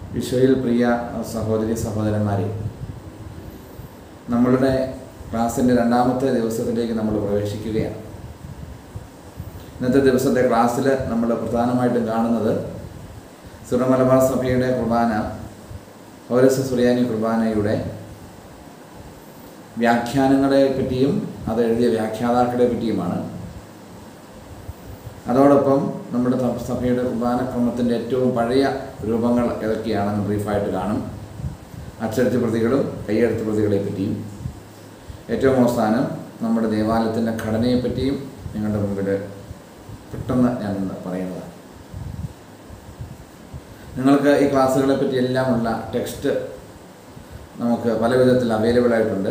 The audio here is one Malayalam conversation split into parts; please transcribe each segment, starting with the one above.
ഈശോയിൽ പ്രിയ സഹോദരി സഹോദരന്മാരെ നമ്മളുടെ ക്ലാസ്സിൻ്റെ രണ്ടാമത്തെ ദിവസത്തിലേക്ക് നമ്മൾ പ്രവേശിക്കുകയാണ് ഇന്നത്തെ ദിവസത്തെ ക്ലാസ്സിൽ നമ്മൾ പ്രധാനമായിട്ടും കാണുന്നത് സിറോ മലബാർ സഭയുടെ കുർബാന പൗരസ സുറിയാനി കുർബാനയുടെ വ്യാഖ്യാനങ്ങളെ പറ്റിയും അത് എഴുതിയ വ്യാഖ്യാതാക്കളെ പറ്റിയുമാണ് അതോടൊപ്പം നമ്മുടെ സഭ- സഭയുടെ കുർബാനക്രമത്തിൻ്റെ ഏറ്റവും പഴയ രൂപങ്ങൾ ഏതൊക്കെയാണെന്ന് ബ്രീഫായിട്ട് കാണും അച്ചടിച്ച പ്രതികളും കൈയെഴുത്ത് പ്രതികളെ പറ്റിയും ഏറ്റവും അവസാനം നമ്മുടെ ദേവാലയത്തിൻ്റെ ഘടനയെപ്പറ്റിയും നിങ്ങളുടെ മുമ്പിൽ പെട്ടെന്ന് ഞാനൊന്ന് പറയുന്നതാണ് നിങ്ങൾക്ക് ഈ ക്ലാസ്സുകളെ പറ്റി എല്ലാമുള്ള ടെക്സ്റ്റ് നമുക്ക് പല വിധത്തിൽ അവൈലബിൾ ആയിട്ടുണ്ട്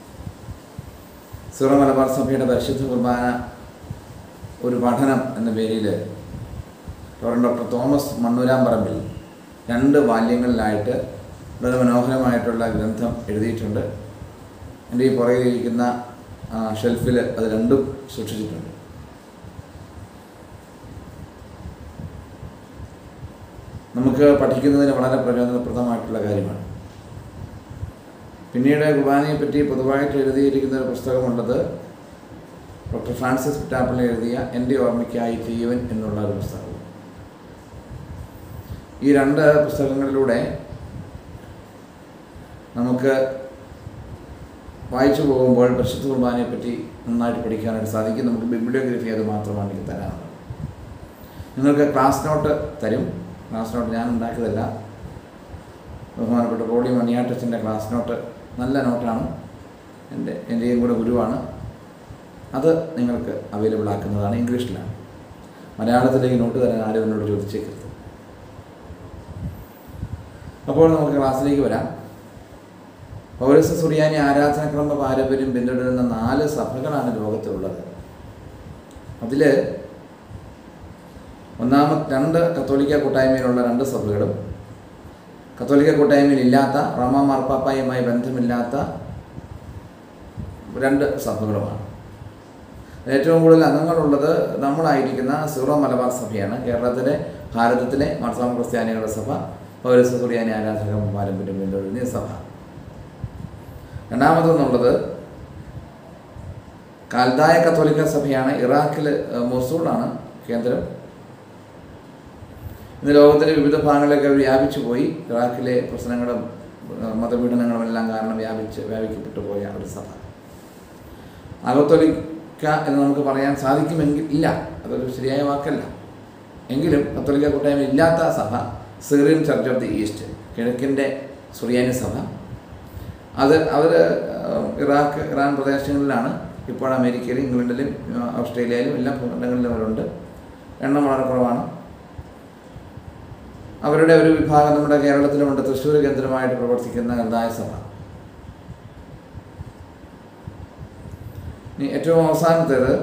സീറോ മലബാർ സഭയുടെ പരിശുദ്ധ കുർബാന ഒരു പഠനം എന്ന പേരിൽ റവറൻ ഡോക്ടർ തോമസ് മണ്ണൂരാമ്പറമ്പിൽ രണ്ട് ബാല്യങ്ങളിലായിട്ട് വളരെ മനോഹരമായിട്ടുള്ള ഗ്രന്ഥം എഴുതിയിട്ടുണ്ട് എൻ്റെ ഈ പുറകിലിരിക്കുന്ന ഷെൽഫിൽ അത് രണ്ടും സൂക്ഷിച്ചിട്ടുണ്ട് നമുക്ക് പഠിക്കുന്നതിന് വളരെ പ്രയോജനപ്രദമായിട്ടുള്ള കാര്യമാണ് പിന്നീട് കുർബാനയെ പറ്റി പൊതുവായിട്ട് എഴുതിയിരിക്കുന്ന ഒരു പുസ്തകമുള്ളത് ഡോക്ടർ ഫ്രാൻസിസ് പിറ്റാപ്പിൾ എഴുതിയ എൻ്റെ ഓർമ്മയ്ക്കായി ജീവൻ എന്നുള്ള ഒരു പുസ്തകം ഈ രണ്ട് പുസ്തകങ്ങളിലൂടെ നമുക്ക് വായിച്ചു പോകുമ്പോൾ പരിശുദ്ധ കുർബാനയെ പറ്റി നന്നായിട്ട് പഠിക്കാനായിട്ട് സാധിക്കും നമുക്ക് ബിബ്ലിയോഗ്രഫി അത് മാത്രമാണ് എനിക്ക് തരാനുള്ളത് നിങ്ങൾക്ക് ക്ലാസ് നോട്ട് തരും ക്ലാസ് നോട്ട് ഞാൻ ഉണ്ടാക്കിയതല്ല ബഹുമാനപ്പെട്ട പോളി മണിയാട്ടച്ചൻ്റെ ക്ലാസ് നോട്ട് നല്ല നോട്ടാണ് എൻ്റെ എൻ്റെയും കൂടെ ഗുരുവാണ് അത് നിങ്ങൾക്ക് അവൈലബിൾ ആക്കുന്നതാണ് ഇംഗ്ലീഷിലാണ് മലയാളത്തിലേക്ക് നോട്ട് തരാൻ ആരും എന്നോട് ചോദിച്ചേക്കരുത് അപ്പോൾ നമുക്ക് ക്ലാസ്സിലേക്ക് വരാം പൗരസ സുറിയാനി ആരാധനക്രമ പാരമ്പര്യം പിന്തുടരുന്ന നാല് സഭകളാണ് ലോകത്തുള്ളത് അതിൽ ഒന്നാമത് രണ്ട് കത്തോലിക്ക കൂട്ടായ്മയിലുള്ള രണ്ട് സഭകളും കത്തോലിക്ക കൂട്ടായ്മയിൽ ഇല്ലാത്ത റോമ മാർപ്പാപ്പായുമായി ബന്ധമില്ലാത്ത രണ്ട് സഭകളുമാണ് ഏറ്റവും കൂടുതൽ അംഗങ്ങളുള്ളത് നമ്മളായിരിക്കുന്ന സീറോ മലബാർ സഭയാണ് കേരളത്തിലെ ഭാരതത്തിലെ മാർസാമ ക്രിസ്ത്യാനികളുടെ സഭ പൗരസ്യ സുറിയാനി ആരാധക പാരമ്പര്യം പിന്തുടരുന്ന സഭ രണ്ടാമതെന്നുള്ളത് കാൽദായ കത്തോലിക്ക സഭയാണ് ഇറാഖിൽ മൊസൂളാണ് കേന്ദ്രം ഇന്ന് ലോകത്തിലെ വിവിധ ഭാഗങ്ങളിലൊക്കെ വ്യാപിച്ചു പോയി ഇറാഖിലെ പ്രശ്നങ്ങളും ഏഹ് മതപീഡനങ്ങളും എല്ലാം കാരണം വ്യാപിച്ച് വ്യാപിക്കപ്പെട്ടു പോയ ഒരു സഭ അകത്തോലിക്ക എന്ന് നമുക്ക് പറയാൻ സാധിക്കുമെങ്കിൽ ഇല്ല അതൊരു ശരിയായ വാക്കല്ല എങ്കിലും കത്തോലിക്ക കൂട്ടായ്മ ഇല്ലാത്ത സഭ Syrian Church of the East കിഴക്കിൻ്റെ സുറിയാനി സഭ അത് അവർ ഇറാഖ് ഇറാൻ പ്രദേശങ്ങളിലാണ് ഇപ്പോൾ അമേരിക്കയിലും ഇംഗ്ലണ്ടിലും ഏഹ് ഓസ്ട്രേലിയയിലും എല്ലാ ഭൂഖണ്ഡങ്ങളിലും അവരുണ്ട് എണ്ണം വളരെ കുറവാണ് അവരുടെ ഒരു വിഭാഗം നമ്മുടെ കേരളത്തിലുമുണ്ട് തൃശ്ശൂർ കേന്ദ്രമായിട്ട് പ്രവർത്തിക്കുന്ന ഗന്ധായ സഭ ഇനി ഏറ്റവും അവസാനത്തേത്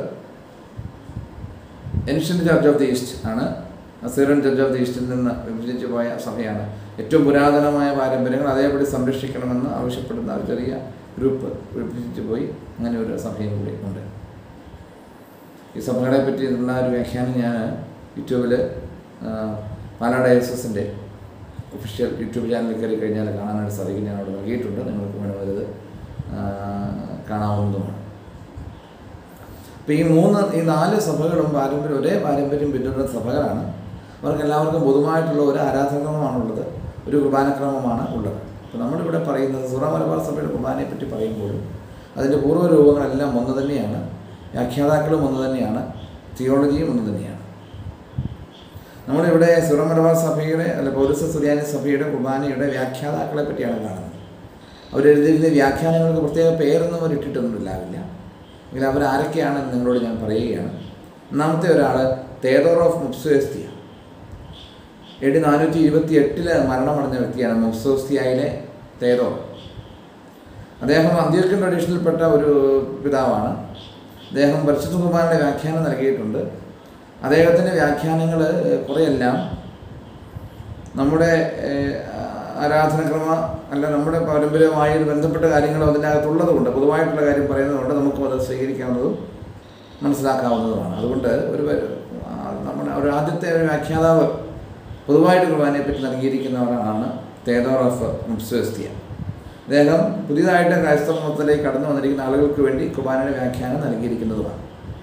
Ancient Church of the East ആണ് സീറൻ ചർച്ച് ഓഫ് ദി ഈസ്റ്റിൽ നിന്ന് വിഭജിച്ചു പോയ സഭയാണ് ഏറ്റവും പുരാതനമായ പാരമ്പര്യങ്ങൾ അതേപടി സംരക്ഷിക്കണമെന്ന് ആവശ്യപ്പെടുന്ന ഒരു ചെറിയ ഗ്രൂപ്പ് വിഭജിച്ചു പോയി അങ്ങനെ ഒരു സഭയും കൂടി ഉണ്ട് ഈ സഭകളെ പറ്റി ഉള്ള ഒരു വ്യാഖ്യാനം ഞാൻ യൂട്യൂബിൽ പാലാ ഡയസസിൻ്റെ ഒഫീഷ്യൽ യൂട്യൂബ് ചാനലിൽ കയറി കഴിഞ്ഞാൽ കാണാനായിട്ട് സാധിക്കും ഞാൻ അവിടെ നൽകിയിട്ടുണ്ട് നിങ്ങൾക്ക് വേണമെങ്കിൽ അത് ആ, കാണാവുന്നതുമാണ് അപ്പോൾ ഈ മൂന്ന് ഈ നാല് സഭകളും പാരമ്പര്യം ഒരേ പാരമ്പര്യം പിന്തുടരുന്ന സഭകളാണ് അവർക്ക് എല്ലാവർക്കും പൊതുവായിട്ടുള്ള ഒരു ആരാധനക്രമമാണുള്ളത് ഒരു കുർബാനക്രമമാണ് ഉള്ളത് അപ്പോൾ നമ്മളിവിടെ പറയുന്നത് സുറ മലബാർ സഭയുടെ കുർബാനയെ പറ്റി പറയുമ്പോഴും അതിൻ്റെ പൂർവ്വരൂപങ്ങളെല്ലാം ഒന്ന് തന്നെയാണ് വ്യാഖ്യാതാക്കളും ഒന്ന് തന്നെയാണ് തിയോളജിയും ഒന്ന് തന്നെയാണ് നമ്മളിവിടെ സുറ മലബാർ സഭയുടെ അല്ല പൗരസ സുറിയാനി സഭയുടെ കുർബാനയുടെ വ്യാഖ്യാതാക്കളെ പറ്റിയാണ് കാണുന്നത് അവരെഴുതിയിരുന്ന വ്യാഖ്യാനങ്ങൾക്ക് പ്രത്യേക പേരൊന്നും അവർ ഇട്ടിട്ടൊന്നുമില്ലാവില്ല എങ്കിൽ അവരാരൊക്കെയാണെന്ന് നിങ്ങളോട് ഞാൻ പറയുകയാണ് ഒന്നാമത്തെ ഒരാൾ Theodore of Mopsuestia A D നാനൂറ്റി ഇരുപത്തി എട്ടില് മരണമടഞ്ഞ വ്യക്തിയാണ് മുപ്സോസ്തിയയിലെ തേദോർ അദ്ദേഹം അന്ത്യോക്യൻ ട്രഡീഷനിൽപ്പെട്ട ഒരു പിതാവാണ് അദ്ദേഹം പരിശുദ്ധ കുർബാനയുടെ വ്യാഖ്യാനം നൽകിയിട്ടുണ്ട് അദ്ദേഹത്തിൻ്റെ വ്യാഖ്യാനങ്ങൾ കുറെയെല്ലാം നമ്മുടെ ഏഹ്, ആരാധനക്രമ അല്ല നമ്മുടെ പാരമ്പര്യവുമായി ബന്ധപ്പെട്ട കാര്യങ്ങളും അതിൻ്റെ അകത്തുള്ളത് കൊണ്ട് പൊതുവായിട്ടുള്ള കാര്യം പറയുന്നതുകൊണ്ട് നമുക്കും അത് സ്വീകരിക്കാവുന്നതും മനസ്സിലാക്കാവുന്നതുമാണ് അതുകൊണ്ട് ഒരു പ- ആ, നമ്മുടെ ഒരു ആദ്യത്തെ ഒരു വ്യാഖ്യാതാവ് പൊതുവായിട്ട് കുർബാനയെ പറ്റി നൽകിയിരിക്കുന്ന ഒരാളാണ് തേദോർ ഓഫ് മുപ്സ്വസ്തിയ അദ്ദേഹം പുതിയതായിട്ട് ക്രൈസ്തവ മതത്തിലേക്ക് കടന്നു വന്നിരിക്കുന്ന ആളുകൾക്ക് വേണ്ടി കുർബാനയുടെ വ്യാഖ്യാനം നൽകിയിരിക്കുന്നതുമാണ്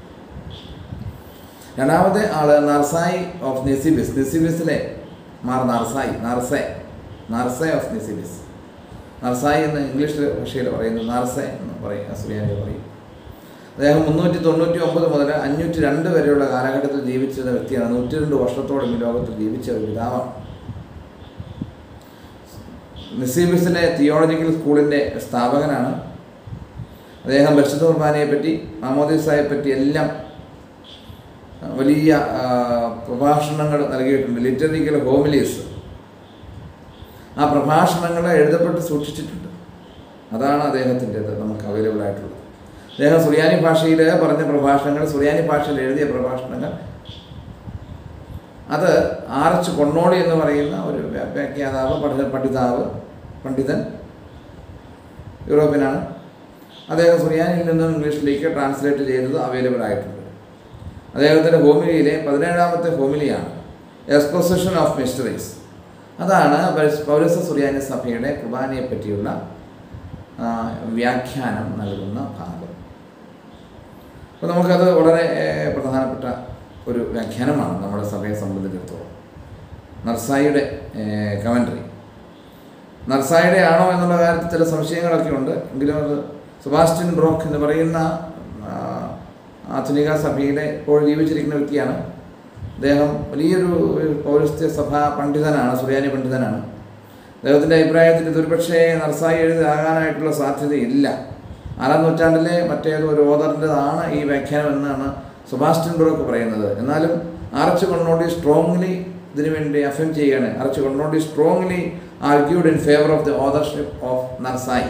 രണ്ടാമത്തെ ആള് നർസായി ഓഫ് നിസിബിസ് നിസിബിസിലെ Mar Narsai Narse Narse of Nisibis Narsai എന്ന് ഇംഗ്ലീഷ് ഭാഷയിൽ പറയുന്നു നർസെ എന്ന് പറയും അസുറിയാനി പറയും അദ്ദേഹം മുന്നൂറ്റി തൊണ്ണൂറ്റി ഒമ്പത് മുതൽ അഞ്ഞൂറ്റി രണ്ട് വരെയുള്ള കാലഘട്ടത്തിൽ ജീവിച്ചിരുന്ന വ്യക്തിയാണ് നൂറ്റി രണ്ട് വർഷത്തോളം ഈ ലോകത്തിൽ ജീവിച്ച ഒരു പിതാവാണ് നിസീബിസിലെ തിയോളജിക്കൽ സ്കൂളിൻ്റെ സ്ഥാപകനാണ് അദ്ദേഹം പരിശുദ്ധ കുർബാനയെ പറ്റി മാമോദീസായെ പറ്റി എല്ലാം വലിയ ആ, പ്രഭാഷണങ്ങൾ നൽകിയിട്ടുണ്ട് ലിറ്ററിക്കൽ ഹോമിലീസ് ആ പ്രഭാഷണങ്ങൾ എഴുതപ്പെട്ട് സൂക്ഷിച്ചിട്ടുണ്ട് അതാണ് അദ്ദേഹത്തിൻ്റെത് നമുക്ക് അവൈലബിൾ ആയിട്ടുള്ളത് അദ്ദേഹം സുറിയാനി ഭാഷയിൽ പറഞ്ഞ പ്രഭാഷണങ്ങൾ സുറിയാനി ഭാഷയിൽ എഴുതിയ പ്രഭാഷണങ്ങൾ അത് ആർ എച്ച് കൊണ്ണോളി എന്ന് പറയുന്ന ഒരു വ്യാ- വ്യാഖ്യാതാവ് പഠിത പഠിതാവ് പണ്ഡിതൻ യൂറോപ്യനാണ് അദ്ദേഹം സുറിയാനിയിൽ നിന്നും ഇംഗ്ലീഷിലേക്ക് ട്രാൻസ്ലേറ്റ് ചെയ്തത് അവൈലബിൾ ആയിട്ടുണ്ട് അദ്ദേഹത്തിൻ്റെ ഹോമിലിയിലെ പതിനേഴാമത്തെ ഹോമിലിയാണ് എക്സ്പോസിഷൻ ഓഫ് മിസ്റ്ററീസ് അതാണ് പൗരസ്- പൗരസ്യ സുറിയാനി സഭയുടെ കുർബാനയെ പറ്റിയുള്ള ആ, വ്യാഖ്യാനം നൽകുന്ന ഭാഗം അപ്പോൾ നമുക്കത് വളരെ ഏഹ്, പ്രധാനപ്പെട്ട ഒരു വ്യാഖ്യാനമാണ് നമ്മുടെ സഭയെ സംബന്ധിച്ചിടത്തോളം നർസായിയുടെ കമൻട്രി നർസായിയുടെ ആണോ എന്നുള്ള കാര്യത്തിൽ ചില സംശയങ്ങളൊക്കെ ഉണ്ട് എങ്കിലും അത് സുബാസ്റ്റിൻ ബ്രോക്ക് എന്ന് പറയുന്ന ആ, ആധുനിക സഭയിലെ ഇപ്പോൾ ജീവിച്ചിരിക്കുന്ന വ്യക്തിയാണ് അദ്ദേഹം വലിയൊരു ഒരു പൗരസ്ത്യ സഭാ പണ്ഡിതനാണ് സുറിയാനി പണ്ഡിതനാണ് അദ്ദേഹത്തിൻ്റെ അഭിപ്രായത്തിൽ ഇതൊരുപക്ഷേ നർസായി എഴുതാകാനായിട്ടുള്ള സാധ്യതയില്ല ആറാം നൂറ്റാണ്ടിലെ മറ്റേതോ ഒരു ഓദറിൻ്റെതാണ് ഈ വ്യാഖ്യാനം എന്നാണ് സുഭാസ്റ്റിൻ ബ്രോക്ക് പറയുന്നത് എന്നാലും ആർച്ച് കൊണ്ടോണ്ടി സ്ട്രോങ്ലി ഇതിനു വേണ്ടി അഫം ചെയ്യുകയാണ് ആർച്ച് കൊണ്ടോണ്ടി strongly argued in favour of the authorship of Narsai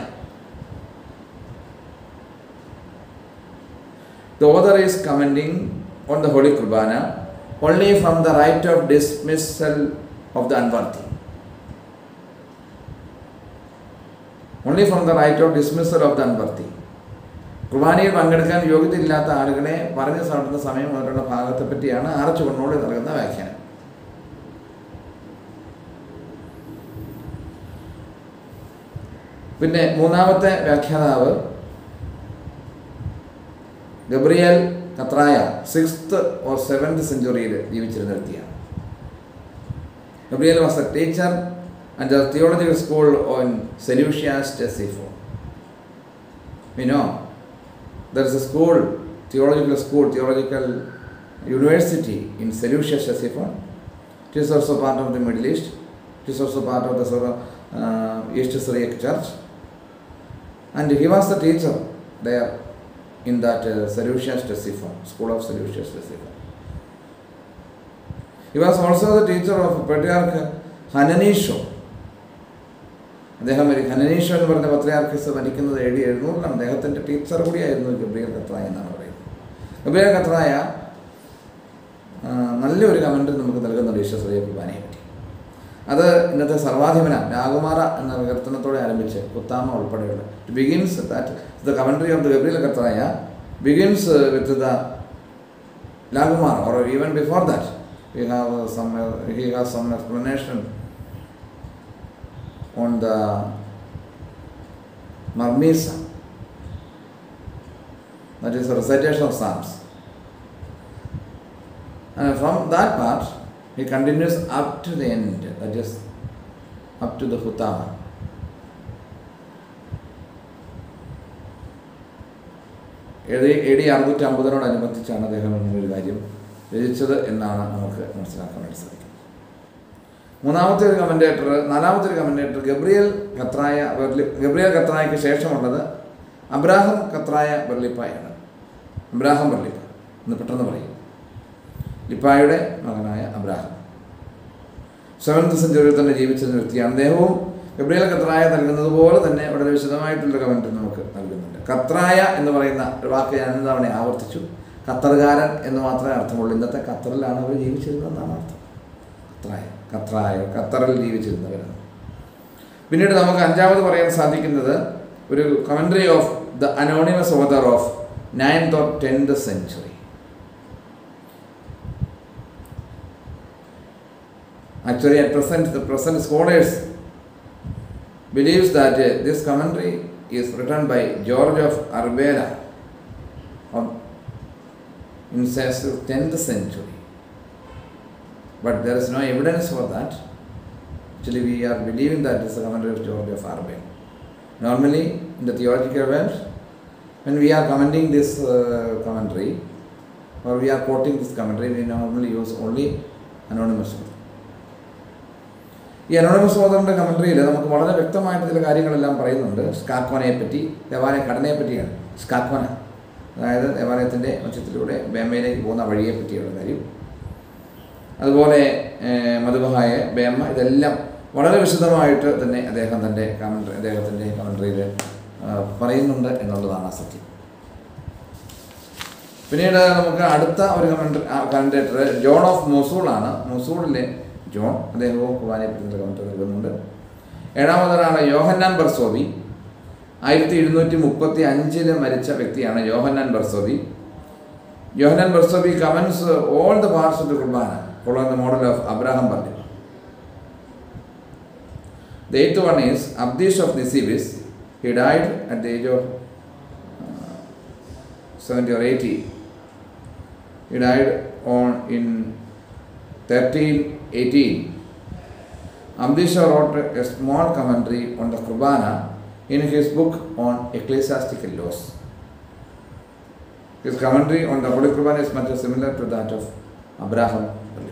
The author is commenting on the Holy Kurbana only from the right of dismissal of the unworthy. Only from the right of dismissal of the unworthy. കുർബാനയിൽ പങ്കെടുക്കാൻ യോഗ്യതയില്ലാത്ത ആളുകളെ പറഞ്ഞു നടത്തുന്ന സമയം മുതലുള്ള ഭാഗത്തെ പറ്റിയാണ് ആർച്ച് കൊണ്ടോളി നൽകുന്ന വ്യാഖ്യാനം പിന്നെ മൂന്നാമത്തെ വ്യാഖ്യാതാവ് Gabriel Qatraya sixth or seventh സെഞ്ചുറിയിൽ ജീവിച്ചിരുന്ന വ്യക്തിയാണ് Gabriel was a teacher and the theological school on Seleucia Ctesiphon We know there is a school, theological school, theological university in Seleucia Ctesiphon. It is also part of the Middle East. It is also part of the sort of, uh, East Syriac Church. And he was the teacher there in that uh, Seleucia Ctesiphon, school of Seleucia Ctesiphon. He was also the teacher of Patriarch Hananisho. അദ്ദേഹം ഒരു ഹനനീഷ എന്ന് പറഞ്ഞ പത്രിയാർക്കിസ് മരിക്കുന്നത് എഴുതി എഴുന്നൂറിലാണ് അദ്ദേഹത്തിൻ്റെ ടീച്ചർ കൂടിയായിരുന്നു ഗബ്രിയൽ കത്രായ എന്നാണ് പറയുന്നത് ഗബ്രിയൽ കത്രായ ആ, നല്ലൊരു കമൻറ്റ് നമുക്ക് നൽകുന്നുണ്ട് ഈശ്വരീയ കുർബാനയെ പറ്റി അത് ഇന്നത്തെ സർവാധിപന രാകുമാറ എന്ന കീർത്തനത്തോടെ ആരംഭിച്ച് കുത്താമ ഉൾപ്പെടെയുള്ള begins that the commentary of the Gabriel Qatraya begins with the Lagumar or even before that, we have uh, some uh, he has some explanation on the Marmisa, that is the recitation of Psalms. And from that part, he continues up to the end, that is up to the Hutama. A D A D അറുന്നൂറ്റി അമ്പതിനോടനുബന്ധിച്ചാണ് അദ്ദേഹം ഇങ്ങനെ ഒരു കാര്യം രചിച്ചത് എന്നാണ് നമുക്ക് മനസ്സിലാക്കാൻ വേണ്ടി സാധിക്കുന്നത് മൂന്നാമത്തെ ഒരു കമൻറ്റേറ്റർ നാലാമത്തെ ഒരു കമൻറ്റേറ്റർ ഗബ്രിയൽ കത്രായ ബെർലി ഗബ്രിയൽ കത്രായക്ക് ശേഷമുള്ളത് അബ്രാഹം കത്രായ ബെർലിപ്പായാണ് അബ്രാഹം ബെർലിപ്പ എന്ന് പെട്ടെന്ന് പറയും ലിപ്പായുടെ മകനായ അബ്രാഹം സെവൻത് സെഞ്ചുറിയിൽ തന്നെ ജീവിച്ചിരുന്ന വ്യക്തിയാണ് അദ്ദേഹവും ഗബ്രിയൽ കത്രായ നൽകുന്നത് പോലെ തന്നെ വളരെ വിശദമായിട്ടുള്ള കമൻറ്റ് നമുക്ക് നൽകുന്നുണ്ട് കത്രായ എന്ന് പറയുന്ന ഒരു വാക്ക് ഞാൻ ഇന്ന് തവണ ആവർത്തിച്ചു ഖത്തറുകാരൻ എന്ന് മാത്രമേ അർത്ഥമുള്ളൂ ഇന്നത്തെ ഖത്തറിലാണ് അവർ ജീവിച്ചിരുന്നതെന്നാണ് അർത്ഥം ഖത്രായ ഖത്രായ ഖത്തറിൽ ജീവിച്ചിരുന്നവരാണ് പിന്നീട് നമുക്ക് അഞ്ചാമത് പറയാൻ സാധിക്കുന്നത് ഒരു commentary of the anonymous author of ninth or tenth century Actually, at present, the present scholars believes that uh, this commentary is written by George of Arbela of, in the 10th century. But there is no evidence for that. Actually, we are believing that this is a commentary of George of Arbela. Normally, in the theological world, when we are commenting this uh, commentary or we are quoting this commentary, we normally use only anonymous author. ഈ അനോണിമസ് ഓതറിൻ്റെ കമൻട്രിയിൽ നമുക്ക് വളരെ വ്യക്തമായിട്ട് ചില കാര്യങ്ങളെല്ലാം പറയുന്നുണ്ട് സ്കാക്കോനയെ പറ്റി ദേവാലയ ഘടനയെ പറ്റിയാണ് സ്കാക്കോന അതായത് ദേവാലയത്തിൻ്റെ മധ്യത്തിലൂടെ ബേമയിലേക്ക് പോകുന്ന വഴിയെ പറ്റിയുള്ള കാര്യം അതുപോലെ ഏഹ്, മധുബഹായ ബേമ ഇതെല്ലാം വളരെ വിശദമായിട്ട് തന്നെ അദ്ദേഹം തൻ്റെ കമൻട്രി അദ്ദേഹത്തിൻ്റെ കമൻട്രിയിൽ പറയുന്നുണ്ട് എന്നുള്ളതാണ് ആ സത്യം പിന്നീട് നമുക്ക് അടുത്ത ഒരു കമൻട്രി കമൻറ്റേറ്റർ ജോൺ ഓഫ് മൊസൂളാണ് മൊസൂളിലെ ജോൺ അദ്ദേഹവും കുർബാനയെ പറ്റി കമൻട്രി നൽകുന്നുണ്ട് ഏഴാമതൊരാണ് യോഹന്നാൻ ബർസോവി ആയിരത്തി എഴുന്നൂറ്റി മുപ്പത്തി അഞ്ചില് മരിച്ച വ്യക്തിയാണ് യോഹന്നാൻ ബർസോവി യോഹന്നാൻ Bar Zobi comments all the parts of the കുർബാന following the model of Abraham പള്ളി The eighth one is Abdish of Nisibis. He died at the age of uh, 70 or 80. He died on in 1318. Amdisha wrote a small commentary on the Kurbana in his book on ecclesiastical laws. His commentary on the Holy Kurbana is much similar to that of Abraham.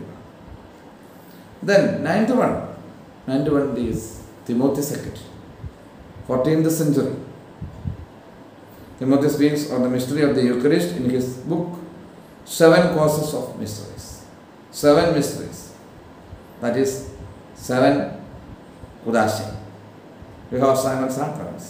Then, ninth one. Ninth one is Timothy II, 14th century. Timothy speaks on the mystery of the Eucharist in his book Seven Causes of Mysteries. Seven mysteries. That is, seven Udasha. We have seven sacraments.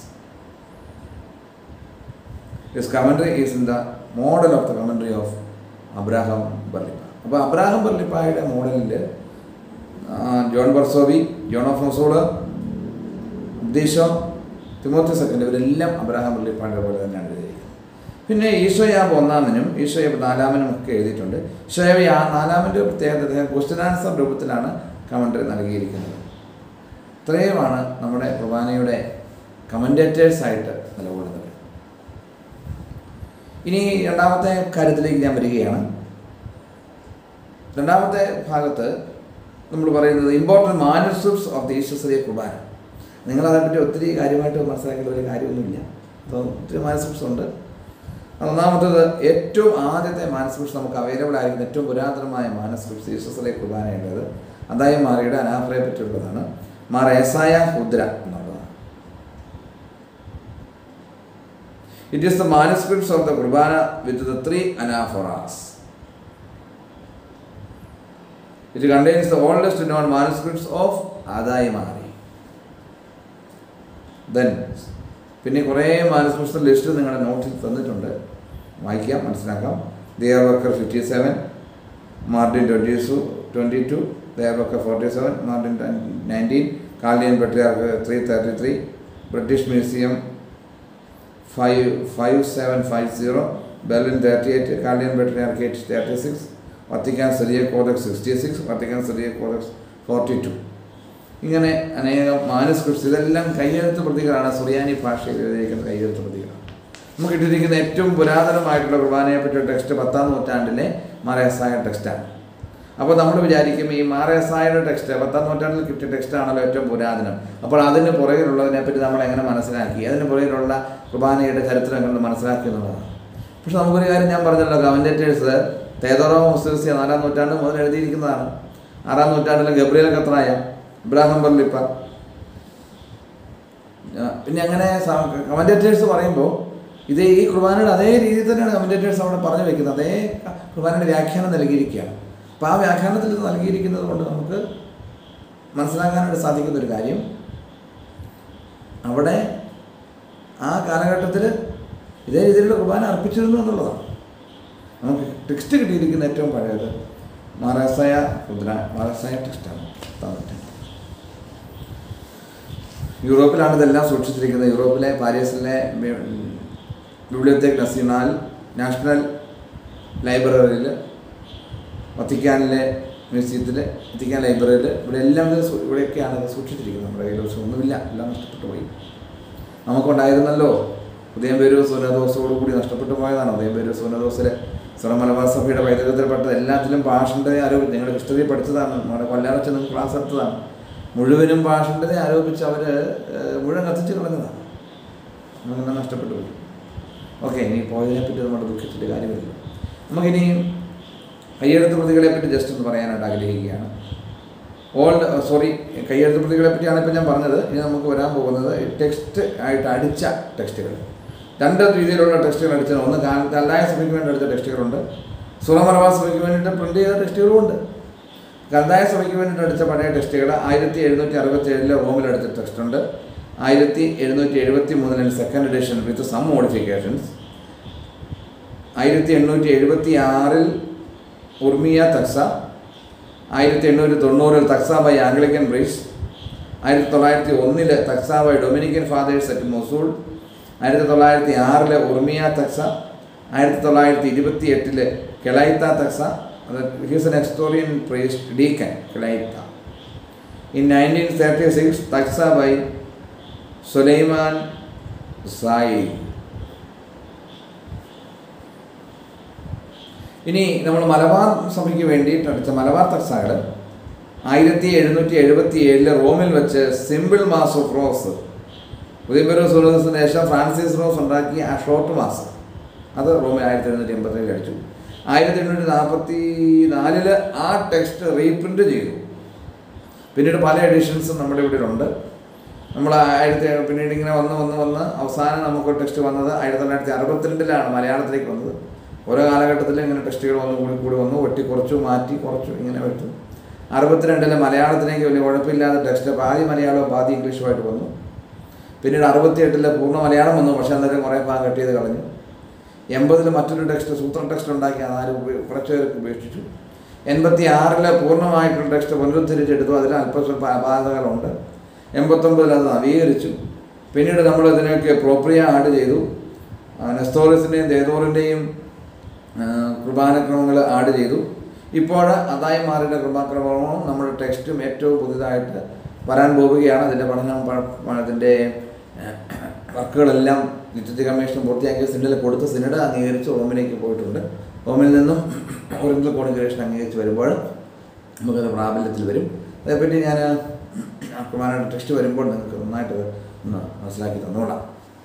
His commentary is in the model of the commentary of Abraham Barlipa. അപ്പോൾ അബ്രാഹം ബർലിപ്പായുടെ മോഡലിൽ ജോൺ ബർസോബി ജോൺ ഓഫ് മൊസോഡ് ഉദ്ദേശം തിമോത്തി സെക്കൻഡ് ഇവരെല്ലാം അബ്രാഹാം ബർലിപ്പായുടെ പോലെ തന്നെയാണ് എഴുതിയിരിക്കുന്നത് പിന്നെ ഈശോയാബ് ഒന്നാമനും ഈശോയാബ് നാലാമനും ഒക്കെ എഴുതിയിട്ടുണ്ട് ഈശോയാബ് ആ നാലാമൻ്റെ പ്രത്യേകത അദ്ദേഹം ക്വസ്റ്റ്യൻ ആൻസർ രൂപത്തിലാണ് കമൻ്ററി നൽകിയിരിക്കുന്നത് ഇത്രയുമാണ് നമ്മുടെ കുർബാനയുടെ കമൻറ്റേറ്റേഴ്സായിട്ട് നിലകൊള്ളുന്നത് ഇനി രണ്ടാമത്തെ കാര്യത്തിലേക്ക് ഞാൻ വരികയാണ് രണ്ടാമത്തെ ഭാഗത്ത് നമ്മൾ പറയുന്നത് ഇമ്പോർട്ടൻറ്റ് മാനുസ്ക്രിപ്റ്റ്സ് ഓഫ് ദി ഈശ്വസരിയ കുർബാന നിങ്ങളതേപ്പറ്റി ഒത്തിരി കാര്യമായിട്ട് മനസ്സിലാക്കേണ്ട ഒരു കാര്യമൊന്നുമില്ല അപ്പോൾ ഒത്തിരി മാനുസ്ക്രിപ്റ്റ്സ് ഉണ്ട് അത് ഒന്നാമത്തത് ഏറ്റവും ആദ്യത്തെ മാനസ്ക്രിപ്റ്റ്സ് നമുക്ക് അവൈലബിൾ ആയിരിക്കുന്ന ഏറ്റവും പുരാതനമായ മാനസ്ക്രിപ്റ്റ്സ് ഈശ്വസരിയ കുർബാനയുള്ളത് അതായി മാറിയുടെ അനാഫറയെ പറ്റിയുള്ളതാണ് മാർ ഏസായ ഹുദ്ര എന്നുള്ളതാണ് it is the manuscripts of the Qurbana with the three anaphoras it contains the oldest known manuscripts of Addai Mari then പിന്നെ കുറേ മാനസ്ക്രിപ്റ്റ്സ് ലിസ്റ്റ് നിങ്ങളുടെ നോട്ടിൽ തന്നിട്ടുണ്ട് വായിക്കാം മനസ്സിലാക്കാം Diyarbakir fifty seven Mardin twenty two twenty two Diyarbakir forty seven Mardin nineteen Chaldean patriarch three thirty three British Museum five five seven five zero Berlin thirty eight Chaldean patriarch eight thirty six Vatican Syriac codex sixty six Vatican Syriac codex forty two ഇങ്ങനെ അനേകം മാനുസ്ക്രിപ്റ്റ്സ് ഇതെല്ലാം കയ്യെഴുത്ത് പ്രതികളാണ് സുറിയാനി ഭാഷയിൽ എഴുതിയിരിക്കുന്ന കയ്യെഴുത്ത് പ്രതികളാണ് നമുക്ക് ഇട്ടിരിക്കുന്ന ഏറ്റവും പുരാതനമായിട്ടുള്ള കുർബാനയെ പറ്റിയ ടെക്സ്റ്റ് പത്താം നൂറ്റാണ്ടിലെ മാറേസായ ടെക്സ്റ്റാണ് അപ്പോൾ നമ്മൾ വിചാരിക്കും ഈ മാറേസായുടെ ടെക്സ്റ്റ് പത്താം നൂറ്റാണ്ടിൽ കിട്ടിയ ടെക്സ്റ്റ് ആണല്ലോ ഏറ്റവും പുരാതനം അപ്പോൾ അതിന് പുറകിലുള്ളതിനെ പറ്റി നമ്മൾ എങ്ങനെ മനസ്സിലാക്കി അതിന് പുറകിലുള്ള കുർബാനയുടെ ചരിത്രങ്ങൾ മനസ്സിലാക്കി എന്നുള്ളതാണ് പക്ഷെ നമുക്കൊരു കാര്യം ഞാൻ പറഞ്ഞല്ലോ കമൻറ്റേറ്റേഴ്സ് തേതോറോ മുസ്ലിസിയ നാലാം നൂറ്റാണ്ട് മുതൽ എഴുതിയിരിക്കുന്നതാണ് ആറാം നൂറ്റാണ്ടിലെ ഗബ്രിയൽ കത്രായ ഇബ്രാഹിം ബർലിപ്പ പിന്നെ അങ്ങനെ കമൻറ്റേറ്റേഴ്സ് പറയുമ്പോൾ ഇത് ഈ കുർബാനയുടെ അതേ രീതിയിൽ തന്നെയാണ് കമൻറ്റേറ്റേഴ്സ് അവിടെ പറഞ്ഞു വെക്കുന്നത് അതേ കുർബാനയുടെ വ്യാഖ്യാനം നൽകിയിരിക്കുകയാണ് അപ്പോൾ ആ വ്യാഖ്യാനത്തിൽ ഇത് നൽകിയിരിക്കുന്നത് കൊണ്ട് നമുക്ക് മനസ്സിലാക്കാനായിട്ട് സാധിക്കുന്ന ഒരു കാര്യം അവിടെ ആ കാലഘട്ടത്തിൽ ഇതേ രീതിയിലുള്ള കുർബാന അർപ്പിച്ചിരുന്നു എന്നുള്ളതാണ് നമുക്ക് ടെക്സ്റ്റ് കിട്ടിയിരിക്കുന്ന ഏറ്റവും പഴയത് മഹാരാഷ്ട്രയ രുദ്ര മഹാരാഷ്ട്രയ ടെക്സ്റ്റാണ് തന്നിട്ട് യൂറോപ്പിലാണ് ഇതെല്ലാം സൂക്ഷിച്ചിരിക്കുന്നത് യൂറോപ്പിലെ പാരീസിലെ ബിബ്ലിയോത്തേക്ക് നസീനാൽ നാഷണൽ ലൈബ്രറിയിൽ വത്തിക്കാനിലെ മ്യൂസിയത്തിൽ എത്തിക്കാൻ ലൈബ്രറിയിൽ ഇവിടെ എല്ലാം ഇത് സൂ- ഇവിടെയൊക്കെയാണ് ഇത് സൂക്ഷിച്ചിരിക്കുന്നത് നമ്മുടെ കയ്യിൽ പക്ഷേ ഒന്നുമില്ല എല്ലാം നഷ്ടപ്പെട്ടു പോയി നമുക്കുണ്ടായിരുന്നല്ലോ ഉദയംപേരൂർ സൂനദോസോട് കൂടി നഷ്ടപ്പെട്ടു പോയതാണ് ഉദയംപേരൂർ സൂനദോസിലെ സ്വറ മലബാർ സഭയുടെ പൈതൃകത്തിൽപ്പെട്ടത് എല്ലാത്തിലും പാഷൻ്റെ ആരോപി നിങ്ങൾ ഹിസ്റ്ററി പഠിച്ചതാണ് നമ്മുടെ കൊല്ലാറച്ച് നിങ്ങൾ ക്ലാസ് എടുത്തതാണ് മുഴുവനും പാഷൻ്റെ ആരോപിച്ച് അവർ മുഴുവൻ കത്തിച്ച് കളഞ്ഞതാണ് നമുക്കെല്ലാം നഷ്ടപ്പെട്ടു പോയി ഓക്കെ ഇനി പോയതിനെ പറ്റി നമ്മൾ ദുഃഖിച്ചിട്ട് കാര്യമില്ല നമുക്കിനി കയ്യെഴുത്ത് പ്രതികളെ പറ്റി ജസ്റ്റ് ഒന്ന് പറയാനായിട്ട് ആഗ്രഹിക്കുകയാണ് ഓൾഡ് സോറി കയ്യെഴുത്ത് പ്രതികളെ പറ്റിയാണ് ഇപ്പോൾ ഞാൻ പറഞ്ഞത് ഇനി നമുക്ക് വരാൻ പോകുന്നത് ടെക്സ്റ്റ് ആയിട്ട് അടിച്ച ടെക്സ്റ്റുകൾ രണ്ട് രീതിയിലുള്ള ടെക്സ്റ്റുകൾ അടിച്ചത് ഒന്ന് കാ- കല്ലായ സഭയ്ക്ക് വേണ്ടി അടിച്ച ടെക്സ്റ്റുകളുണ്ട് സുറമലബാർ സഭയ്ക്ക് വേണ്ടിയിട്ട് പ്രിന്റ് ചെയ്ത ടെക്സ്റ്റുകളും ഉണ്ട് കന്തായ സഭയ്ക്ക് വേണ്ടിയിട്ട് അടിച്ച പഴയ ടെക്സ്റ്റുകൾ ആയിരത്തി എഴുന്നൂറ്റി അറുപത്തി ഏഴിലെ റോമിൽ അടിച്ച ടെക്സ്റ്റ് ഉണ്ട് ആയിരത്തി എഴുന്നൂറ്റി എഴുപത്തി മൂന്നിൽ second edition with some modifications ആയിരത്തി എണ്ണൂറ്റി എഴുപത്തി ആറിൽ ഉർമിയ തക്സ ആയിരത്തി എണ്ണൂറ്റി തൊണ്ണൂറിൽ തക്സ ബൈ ആംഗ്ലിക്കൻ ബ്രീസ് ആയിരത്തി തൊള്ളായിരത്തി ഒന്നില് തക്സ by Dominican fathers at Mosul ആയിരത്തി തൊള്ളായിരത്തി ആറില് ഉർമിയ തക്സ ആയിരത്തി തൊള്ളായിരത്തി ഇരുപത്തി എട്ടില് കെളൈത്ത തക്സ അത് he's an Nestorian priest deacon Kelaita in nineteen thirty six തക്സ ബൈ സുലൈമാൻ സായി ഇനി നമ്മൾ മലബാർ സഭയ്ക്ക് വേണ്ടിയിട്ട് അടിച്ച മലബാർ തക്സാകൾ ആയിരത്തി എഴുന്നൂറ്റി എഴുപത്തി ഏഴില് റോമിൽ വെച്ച് simple mass of Roz Udayamperoor സുലഭത്തിന് ശേഷം ഫ്രാൻസിസ് റോസ് ഉണ്ടാക്കിയ ആ ഷോർട്ട് മാസ് അത് റോമിൽ ആയിരത്തി എഴുന്നൂറ്റി എൺപത്തേഴ് അടിച്ചു ആയിരത്തി എണ്ണൂറ്റി നാൽപ്പത്തി നാലില് ആ ടെക്സ്റ്റ് റീപ്രിൻ്റ് ചെയ്തു പിന്നീട് പല എഡിഷൻസും നമ്മുടെ ഇവിടെ ഉണ്ട് നമ്മൾ ആയിരത്തി പിന്നീട് ഇങ്ങനെ വന്ന് വന്ന് വന്ന് അവസാനം നമുക്ക് ടെക്സ്റ്റ് വന്നത് ആയിരത്തി തൊള്ളായിരത്തി അറുപത്തിരണ്ടിലാണ് മലയാളത്തിലേക്ക് വന്നത് ഓരോ കാലഘട്ടത്തിലും ഇങ്ങനെ ടെക്സ്റ്റുകൾ വന്ന് കൂടി കൂടി വന്നു വെട്ടി കുറച്ചു മാറ്റി കുറച്ചു ഇങ്ങനെ വെച്ചു അറുപത്തിരണ്ടിലെ മലയാളത്തിലേക്ക് വലിയ കുഴപ്പമില്ലാത്ത ടെക്സ്റ്റ് പാതി മലയാളവും പാതി ഇംഗ്ലീഷുമായിട്ട് വന്നു പിന്നീട് അറുപത്തിയെട്ടിലെ പൂർണ്ണ മലയാളം വന്നു പക്ഷേ അന്നേരം കുറേ ഭാഗം കട്ട് ചെയ്ത് കളഞ്ഞു എൺപതിൽ മറ്റൊരു ടെക്സ്റ്റ് സൂത്ര ടെക്സ്റ്റ് ഉണ്ടാക്കി അതാരും ഉപയോ- കുറച്ച് പേർക്ക് ഉപേക്ഷിച്ചു എൺപത്തി ആറിലെ പൂർണ്ണമായിട്ടുള്ള ടെക്സ്റ്റ് പുനരുദ്ധരിച്ചെടുത്തു അതിൽ അല്പസ്വല്പ അപാകതകളുണ്ട് എൺപത്തൊമ്പതിൽ അത് നവീകരിച്ചു പിന്നീട് നമ്മൾ ഇതിനൊക്കെ പ്രോപ്രിയ ആഡ് ചെയ്തു ആ, നെസ്തോറിസിൻ്റെയും ദേദോറിൻ്റെയും കുർബാനക്രമങ്ങൾ ആഡ് ചെയ്തു ഇപ്പോൾ അതായിമാരുടെ കൃപാക്രമവും നമ്മുടെ ടെക്സ്റ്റും ഏറ്റവും പുതിയതായിട്ട് വരാൻ പോവുകയാണ് അതിൻ്റെ പഠനം പ- അതിൻ്റെ വർക്കുകളെല്ലാം ലിറ്ററേച്ചർ കമ്മീഷൻ പൂർത്തിയാക്കിയ സിനിഡിൽ കൊടുത്ത് സിനിഡ് അംഗീകരിച്ച് റോമിലേക്ക് പോയിട്ടുണ്ട് റോമിൽ നിന്നും ഒറിജിനൽ കോൺഗ്രേഷൻ അംഗീകരിച്ച് വരുമ്പോൾ നമുക്കത് പ്രാബല്യത്തിൽ വരും അതേപ്പറ്റി ഞാൻ കുമാരയുടെ ടെക്സ്റ്റ് വരുമ്പോൾ നിങ്ങൾക്ക് നന്നായിട്ട് ഒന്ന് മനസ്സിലാക്കി തന്നോളാം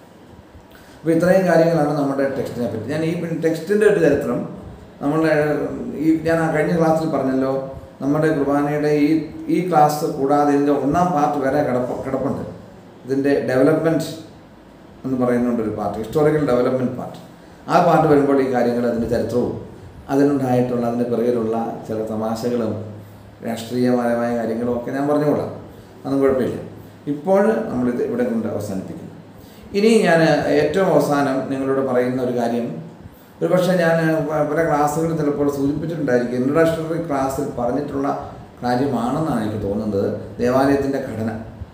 അപ്പോൾ ഇത്രയും കാര്യങ്ങളാണ് നമ്മുടെ ടെക്സ്റ്റിനെ പറ്റി ഞാൻ ഈ ടെക്സ്റ്റിൻ്റെ ഒരു ചരിത്രം നമ്മളുടെ ഈ ഞാൻ ആ കഴിഞ്ഞ ക്ലാസ്സിൽ പറഞ്ഞല്ലോ നമ്മുടെ കുർബാനയുടെ ഈ ഈ ക്ലാസ് കൂടാതെ ഇതിൻ്റെ ഒന്നാം പാർട്ട് വരെ കിടപ്പ് കിടപ്പുണ്ട് ഇതിൻ്റെ ഡെവലപ്മെൻറ്റ് എന്ന് പറയുന്നുണ്ട് ഒരു പാർട്ട് ഹിസ്റ്റോറിക്കൽ ഡെവലപ്മെൻറ്റ് പാർട്ട് ആ പാർട്ട് വരുമ്പോൾ ഈ കാര്യങ്ങൾ അതിൻ്റെ ചരിത്രവും അതിനുണ്ടായിട്ടുള്ള അതിൻ്റെ പിറകിലുള്ള ചില തമാശകളും രാഷ്ട്രീയപരമായ കാര്യങ്ങളും ഒക്കെ ഞാൻ പറഞ്ഞുകൊള്ളാം അതൊന്നും കുഴപ്പമില്ല ഇപ്പോൾ നമ്മളിത് ഇവിടെ കൊണ്ട് അവസാനിപ്പിക്കുന്നു ഇനി ഞാൻ ഏറ്റവും അവസാനം നിങ്ങളോട് പറയുന്ന ഒരു കാര്യം ഒരു പക്ഷേ ഞാൻ പ- പല ക്ലാസ്സുകളിൽ ചിലപ്പോൾ സൂചിപ്പിച്ചിട്ടുണ്ടായിരിക്കും ഇൻട്രഡക്ഷണറി ക്ലാസ്സിൽ പറഞ്ഞിട്ടുള്ള കാര്യമാണെന്നാണ് എനിക്ക് തോന്നുന്നത് ദേവാലയത്തിൻ്റെ ഘടന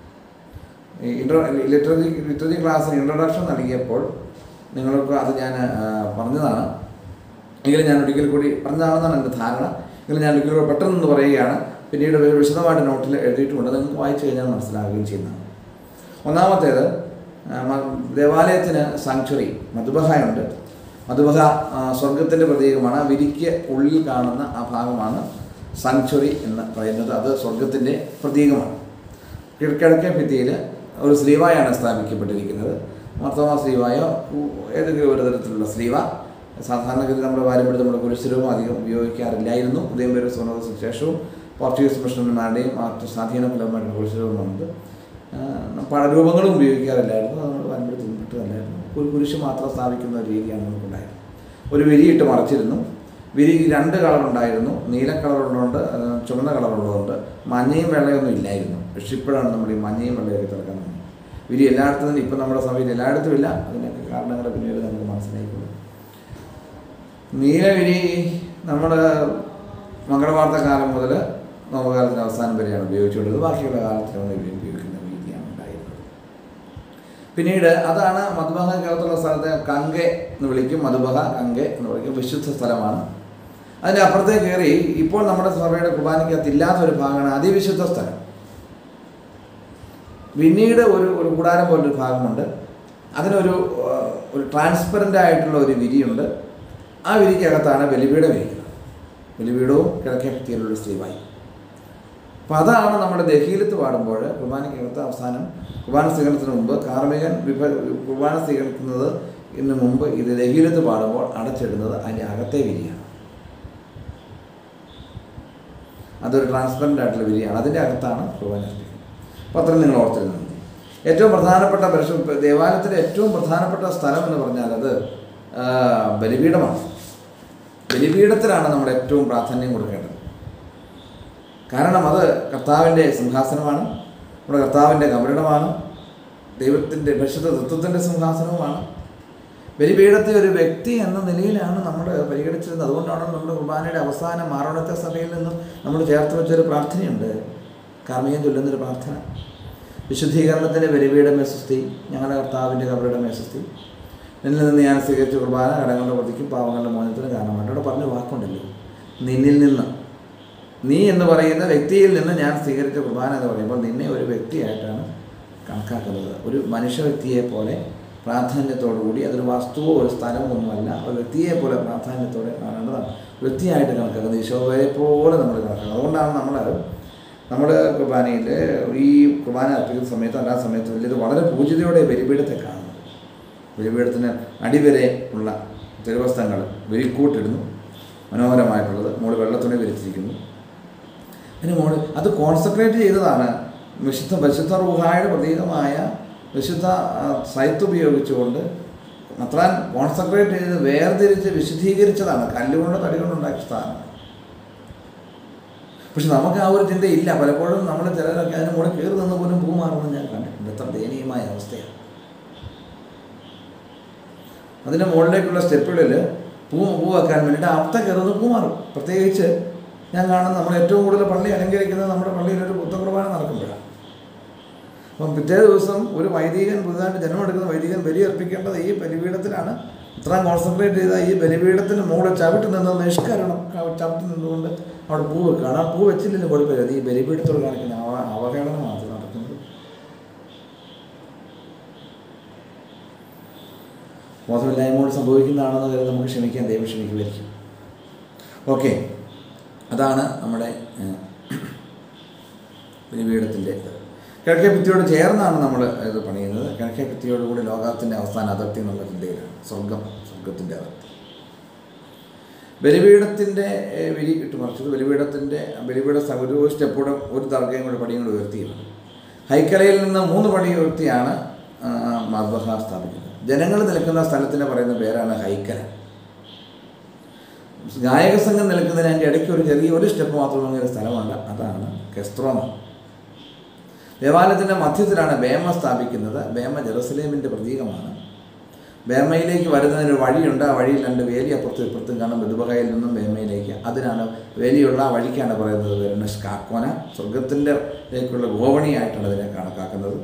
ഈ ഇൻട്രോ ലിറ്റററി ലിറ്റററി ക്ലാസ്സിന് ഇൻട്രൊഡക്ഷൻ നൽകിയപ്പോൾ നിങ്ങൾക്ക് അത് ഞാൻ ആ, പറഞ്ഞതാണ് എങ്കിലും ഞാൻ ഒരിക്കൽ കൂടി പറഞ്ഞതാണെന്നാണ് എൻ്റെ ധാരണ എങ്കിലും ഞാൻ ഒരിക്കൽ കൂടി പെട്ടെന്ന് പറയുകയാണ് പിന്നീട് ഒരു വിശദമായിട്ട് നോട്ടിൽ എഴുതിയിട്ടുമുണ്ട് നിങ്ങൾക്ക് വായിച്ചു കഴിഞ്ഞാൽ മനസ്സിലാവുകയും ചെയ്യുന്നതാണ് ഒന്നാമത്തേത് ആ, മ- ദേവാലയത്തിന് സാങ്ച്വറി മധുബഹയുണ്ട് മധുബഹ സ്വർഗത്തിൻ്റെ പ്രതീകമാണ് വിരിക്ക് ഉള്ളിൽ കാണുന്ന ആ ഭാഗമാണ് സാങ്ച്വറി എന്ന് പറയുന്നത് അത് സ്വർഗത്തിൻ്റെ പ്രതീകമാണ് കിഴക്കിഴക്കേ ഭിത്തിയിൽ ഒരു സ്ലീവായാണ് സ്ഥാപിക്കപ്പെട്ടിരിക്കുന്നത് മർത്തോമ സ്ലീവായോ ഉ- ഏതെങ്കിലും ഒരു തരത്തിലുള്ള സ്ലീവ സാധാരണഗതി നമ്മുടെ പാരമ്പര്യം നമ്മുടെ കുരിശിരവും അധികം ഉപയോഗിക്കാറില്ലായിരുന്നു ഉദയം പേര് സോനോദസിന് ശേഷവും പോർച്ചുഗീസ് മിഷണറിമാരുടെയും മറ്റ് സ്വാധീന ഫലമായിട്ടുള്ള കുരിശിരവും വന്നത് പല രൂപങ്ങളും ഉപയോഗിക്കാറില്ലായിരുന്നു അത് നമ്മുടെ പാരമ്പര്യത്തിൽ നിന്നിട്ടല്ലായിരുന്നു ഒരു കുരിശ് മാത്രം സ്ഥാപിക്കുന്ന ഒരു രീതിയാണ് നമുക്കുണ്ടായിരുന്നത് ഒരു വിരിയിട്ട് മറച്ചിരുന്നു വിരി രണ്ട് കളർ ഉണ്ടായിരുന്നു നീല കളറുള്ളതുകൊണ്ട് ആ, ചുവന്ന കളറുള്ളതുകൊണ്ട് മഞ്ഞയും വെള്ളയൊന്നും ഇല്ലായിരുന്നു പക്ഷെ ഇപ്പോഴാണ് നമ്മൾ ഈ മഞ്ഞയും വെള്ളയൊക്കെ തിളക്കാൻ തുടങ്ങി വിരി എല്ലായിടത്തും തന്നെ ഇപ്പം നമ്മുടെ സഭയിൽ എല്ലായിടത്തും ഇല്ല അതിനൊക്കെ കാരണങ്ങൾ പിന്നീട് നമുക്ക് മനസ്സിലായിക്കൊള്ളും നീലവിരി നമ്മൾ മംഗളവാർത്ത കാലം മുതൽ നവകാലത്തിന് അവസാനം വരെയാണ് ഉപയോഗിച്ചുകൊണ്ടത് ബാക്കിയുള്ള കാലത്തിലാണ് ഇവർ ഉപയോഗിക്കുന്ന രീതിയാണ് ഉണ്ടായിരുന്നത് പിന്നീട് അതാണ് മധുബഹ കേരളത്തിലുള്ള സ്ഥലത്തെ കങ്കെ എന്ന് വിളിക്കും മധുബഹ കങ്കെ എന്ന് വിളിക്കും വിശുദ്ധ സ്ഥലമാണ് അതിൻ്റെ അപ്പുറത്തേക്ക് കയറി ഇപ്പോൾ നമ്മുടെ സഭയുടെ കുർബാനയ്ക്കകത്ത് ഇല്ലാത്തൊരു ഭാഗമാണ് അതിവിശുദ്ധ സ്ഥലം പിന്നീട് ഒരു ഒരു കൂടാരം പോലൊരു ഭാഗമുണ്ട് അതിനൊരു ആ, ഒരു ട്രാൻസ്പെറൻ്റ് ആയിട്ടുള്ള ഒരു വിരിയുണ്ട് ആ വിരിക്കകത്താണ് ബലിപീഠം ഇരിക്കുന്നത് ബലിപീഠവും കിഴക്കേ ഭിത്തിയിലുള്ള ശ്രീവായി അപ്പോൾ അതാണ് നമ്മുടെ ദഹീലത്ത് പാടുമ്പോൾ കുർബാനയ്ക്കകത്ത് അവസാനം കുർബാന സ്വീകരണത്തിന് മുമ്പ് കാർമികൻ വിഭ കുർബാന സ്വീകരിക്കുന്നത് ഇതിന് മുമ്പ് ഇത് ദഹീലത്ത് പാടുമ്പോൾ അടച്ചിടുന്നത് അതിൻ്റെ അകത്തെ വിരിയാണ് അതൊരു ട്രാൻസ്പെറൻ്റ് ആയിട്ടുള്ള വിരിയാണ് അതിൻ്റെ അകത്താണ് കുർബാന അർപ്പിക്കുന്നത് അപ്പോൾ അത്രയും നിങ്ങൾ ഓർത്തിരുന്നത് മതി ഏറ്റവും പ്രധാനപ്പെട്ട പരിശു ദേവാലയത്തിൻ്റെ ഏറ്റവും പ്രധാനപ്പെട്ട സ്ഥലം എന്ന് പറഞ്ഞാൽ അത് ആ, ബലിപീഠമാണ് ബലിപീഠത്തിലാണ് നമ്മൾ ഏറ്റവും പ്രാധാന്യം കൊടുക്കേണ്ടത് കാരണം അത് കർത്താവിൻ്റെ സിംഹാസനമാണ് നമ്മുടെ കർത്താവിൻ്റെ കബരിടമാണ് ദൈവത്തിൻ്റെ പരിശുദ്ധ തത്വത്തിൻ്റെ സിംഹാസനവുമാണ് ബലിപീഠത്തെ ഒരു വ്യക്തി എന്ന നിലയിലാണ് നമ്മൾ പരിഗണിച്ചിരുന്നത് അതുകൊണ്ടാണ് നമ്മുടെ കുർബാനയുടെ അവസാനം മാറോണത്തെ സഭയിൽ നിന്നും നമ്മൾ ചേർത്ത് വെച്ചൊരു പ്രാർത്ഥനയുണ്ട് കാർമികം ചൊല്ലുന്നൊരു പ്രാർത്ഥന വിശുദ്ധീകരണത്തിൻ്റെ ബലിപീഠമേ സുസ്തി ഞങ്ങളുടെ കർത്താവിൻ്റെ കബറിടമേ സുസ്തി നിന്നിൽ നിന്ന് ഞാൻ സ്വീകരിച്ച കുർബാന കടങ്ങളുടെ പ്രതിക്കും പാവങ്ങളുടെ മോചനത്തിന് കാരണമായിട്ട് അവിടെ പറഞ്ഞ വാക്കുണ്ടല്ലോ നിന്നിൽ നിന്ന് നീ എന്ന് പറയുന്ന വ്യക്തിയിൽ നിന്ന് ഞാൻ സ്വീകരിച്ച കുർബാന എന്ന് പറയുമ്പോൾ നിന്നെ ഒരു വ്യക്തിയായിട്ടാണ് കണക്കാക്കുന്നത് ഒരു മനുഷ്യ വ്യക്തിയെ പോലെ പ്രാധാന്യത്തോടുകൂടി അതൊരു വസ്തുവോ ഒരു സ്ഥലമോ ഒന്നുമല്ല ഒരു വ്യക്തിയെ പോലെ പ്രാധാന്യത്തോടെ കാണേണ്ടതാണ് വ്യക്തിയായിട്ട് കണക്കാക്കുന്നത് ഈശോയെ പോലെ നമ്മൾ കണക്കാക്കുന്നത് അതുകൊണ്ടാണ് നമ്മൾ നമ്മുടെ കുർബാനയിൽ ഈ കുർബാന അർപ്പിക്കുന്ന സമയത്ത് എല്ലാ സമയത്തും വലിയത് വളരെ പൂജ്യതയോടെ ബലിപീഠത്തെ കാണുന്നത് ബലിപീഠത്തിന് അടിവരെ ഉള്ള തിരുവസ്ത്രങ്ങൾ വെരിക്കൂട്ടിടുന്നു മനോഹരമായിട്ടുള്ളത് മുകളിൽ വെള്ളത്തുണി വിരിച്ചിരിക്കുന്നു അതിന് മുകളിൽ അത് കോൺസെൻട്രേറ്റ് ചെയ്തതാണ് വിശുദ്ധ പരിശുദ്ധ റൂഹായുടെ പ്രതീകമായ വിശുദ്ധ ആ, സൈത്ത് ഉപയോഗിച്ചുകൊണ്ട് അത്രാൻ കോൺസെൻട്രേറ്റ് ചെയ്ത് വേർതിരിച്ച് വിശുദ്ധീകരിച്ചതാണ് കല്ലുകൊണ്ട് തടി കൊണ്ടുണ്ടാക്കിയ സ്ഥാനം പക്ഷെ നമുക്ക് ആ ഒരു ചിന്തയില്ല പലപ്പോഴും നമ്മൾ ചിലരൊക്കെ അതിന് മുകളിൽ കയറി നിന്ന് പോലും പൂ മാറുന്നത് ഞാൻ കണ്ടിട്ടുണ്ട് എത്ര ദയനീയമായ അവസ്ഥയാണ് അതിൻ്റെ മുകളിലേക്കുള്ള സ്റ്റെപ്പുകളിൽ പൂ പൂ വെക്കാൻ വേണ്ടിയിട്ട് അർത്ഥ കയറുന്ന പൂ മാറും പ്രത്യേകിച്ച് ഞാൻ കാണുന്ന നമ്മൾ ഏറ്റവും കൂടുതൽ പള്ളി അലങ്കരിക്കുന്നത് നമ്മുടെ പള്ളിയിൽ ഒരു ബുദ്ധകുർബാന നടക്കുമ്പോഴാണ് അപ്പം പിറ്റേ ദിവസം ഒരു വൈദികൻ പുതുതായിട്ട് ജന്മമെടുക്കുന്ന വൈദികൻ ബലി അർപ്പിക്കേണ്ടത് ഈ ബലിപീഠത്തിലാണ് ഇത്രയും കോൺസെൻട്രേറ്റ് ചെയ്ത ഈ ബലിപീഠത്തിന് മുകളിൽ ചവിട്ടി നിന്ന് നിഷ്കരണം ക- ചവിട്ടി നിന്നുകൊണ്ട് അവിടെ പൂ വെക്കുകയാണ് ആ പൂ വെച്ചില്ലെങ്കിലും കുഴപ്പമില്ല അത് ഈ ബലിപീഠത്തോട് കാണിക്കുന്ന അവ അവഹേളനമാണ് അത് നടക്കുന്നത് ബോധമില്ലായ്മയോട് സംഭവിക്കുന്നതാണെന്ന് കരുതി നമുക്ക് ക്ഷമിക്കാൻ ദൈവം ക്ഷമിക്കുമായിരിക്കും ഓക്കെ അതാണ് നമ്മുടെ ഏഹ്, ബലിപീഠത്തിൻ്റെ ഇത് കിഴക്കേ ഭിത്തിയോട് ചേർന്നാണ് നമ്മൾ ഇത് പണിയുന്നത് കിഴക്കേ ഭിത്തിയോടുകൂടി ലോകത്തിൻ്റെ അവസാന അതിർത്തി എന്നുള്ള ചിന്തയിലാണ് സ്വർഗം സ്വർഗത്തിൻ്റെ അതിർത്തി ബലിപീഠത്തിൻ്റെ ഏഹ്, വിരി ഇട്ട് മറിച്ചത് ബലിപീഠത്തിൻ്റെ ബലിപീഠ സ- ഒരു സ്റ്റെപ്പൂടെ ഒരു ദർഗയും കൂടെ പടിയും കൂടെ ഉയർത്തിയിരുന്നു ഹൈക്കലയിൽ നിന്ന് മൂന്ന് പടി ഉയർത്തിയാണ് ആ, മദ്ബഹ സ്ഥാപിക്കുന്നത് ജനങ്ങൾ നിൽക്കുന്ന സ്ഥലത്തിന് പറയുന്ന പേരാണ് ഹൈക്കല ഗായക സംഘം നിൽക്കുന്നതിന് അതിൻ്റെ ഇടയ്ക്ക് ഒരു ചെറിയ ഒരു സ്റ്റെപ്പ് മാത്രമുള്ള ഒരു സ്ഥലമുണ്ട് അതാണ് കെസ്ത്രോമ ദേവാലയത്തിൻ്റെ മധ്യത്തിലാണ് ബേമ സ്ഥാപിക്കുന്നത് ബേമ ജെറുസലേമിൻ്റെ പ്രതീകമാണ് ബേമയിലേക്ക് വരുന്നതിന് ഒരു വഴിയുണ്ട് ആ വഴിയിൽ രണ്ട് വേലി അപ്പുറത്തും ഇപ്പുറത്തും കാണും ബദുബഹയിൽ നിന്നും ബേമയിലേക്ക് അതിനാണ് വേലിയുള്ള ആ വഴിക്കാണ് പറയുന്നത് വരുന്ന സ്കാക്കോന സ്വർഗത്തിൻ്റെ ലേക്കുള്ള ഗോവണിയായിട്ടാണ് അതിനെ കണക്കാക്കുന്നത്